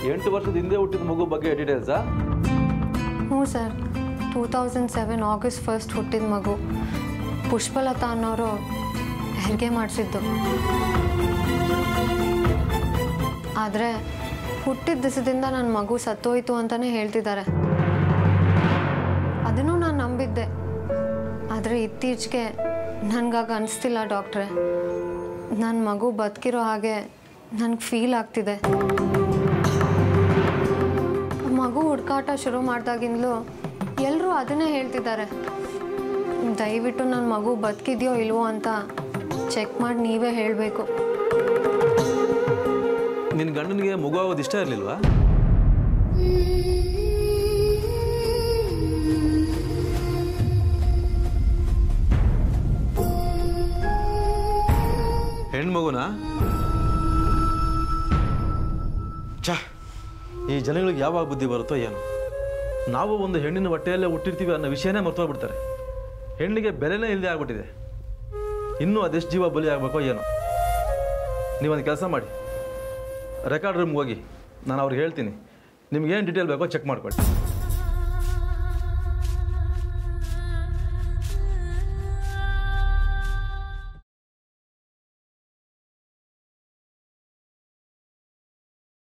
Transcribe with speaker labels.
Speaker 1: ಎಂಟು ವರ್ಷದ ಹಿಂದೆ ಹುಟ್ಟಿದ ಮಗು ಬಗ್ಗೆ ಡೀಟೇಲ್ಸಾ
Speaker 2: ಹ್ಞೂ sir two thousand seven August first ಹುಟ್ಟಿದ ಮಗು ಪುಷ್ಪಲತಾ ಅನ್ನೋರು ಹೆರಿಗೆ ಮಾಡಿಸಿದ್ದು ಆದರೆ ಹುಟ್ಟಿದ ದಿವಸದಿಂದ ನನ್ನ ಮಗು ಸತ್ತೋಯ್ತು ಅಂತಲೇ ಹೇಳ್ತಿದ್ದಾರೆ ಅದನ್ನು ನಾನು ನಂಬಿದ್ದೆ ಆದರೆ ಇತ್ತೀಚೆಗೆ ನನಗಾಗ ಅನಿಸ್ತಿಲ್ಲ ಡಾಕ್ಟ್ರೆ ನನ್ನ ಮಗು ಬದುಕಿರೋ ಹಾಗೆ ನನಗೆ ಫೀಲ್ ಆಗ್ತಿದೆ ಮಗು ಹುಡುಕಾಟ ಶುರು ಮಾಡ್ದಾಗಿಂದಲೂ ಎಲ್ಲರೂ ಅದನ್ನೇ ಹೇಳ್ತಿದ್ದಾರೆ ದಯವಿಟ್ಟು ನನ್ನ ಮಗು ಬದುಕಿದೆಯೋ ಇಲ್ವೋ ಅಂತ ಚೆಕ್ ಮಾಡಿ ನೀವೇ ಹೇಳಬೇಕು
Speaker 1: ನಿನ್ನ ಗಂಡನಿಗೆ ಮಗು ಆಗೋದು ಇಷ್ಟ ಇರಲಿಲ್ವಾ ಹೆಣ್ಮಗುನ ಛ ಈ ಜನಗಳಿಗೆ ಯಾವಾಗ ಬುದ್ಧಿ ಬರುತ್ತೋ ಏನು ನಾವು ಒಂದು ಹೆಣ್ಣಿನ ಹೊಟ್ಟೆಯಲ್ಲೇ ಹುಟ್ಟಿರ್ತೀವಿ ಅನ್ನೋ ವಿಷಯನೇ ಮರ್ತೋಗ್ಬಿಡ್ತಾರೆ ಹೆಣ್ಣಿಗೆ ಬೆಲೆನೇ ಇಲ್ಲದೆ ಆಗ್ಬಿಟ್ಟಿದೆ ಇನ್ನೂ ಅದೆಷ್ಟು ಜೀವ ಬಲಿ ಆಗಬೇಕೋ ಏನೋ ನೀವೊಂದು ಕೆಲಸ ಮಾಡಿ ರೆಕಾರ್ಡ್ ರೂಮ್ಗೆ ಹೋಗಿ ನಾನು ಅವ್ರಿಗೆ ಹೇಳ್ತೀನಿ ನಿಮ್ಗೇನು ಡೀಟೇಲ್ ಬೇಕೋ ಚೆಕ್ ಮಾಡ್ಕೊಳ್ಳಿ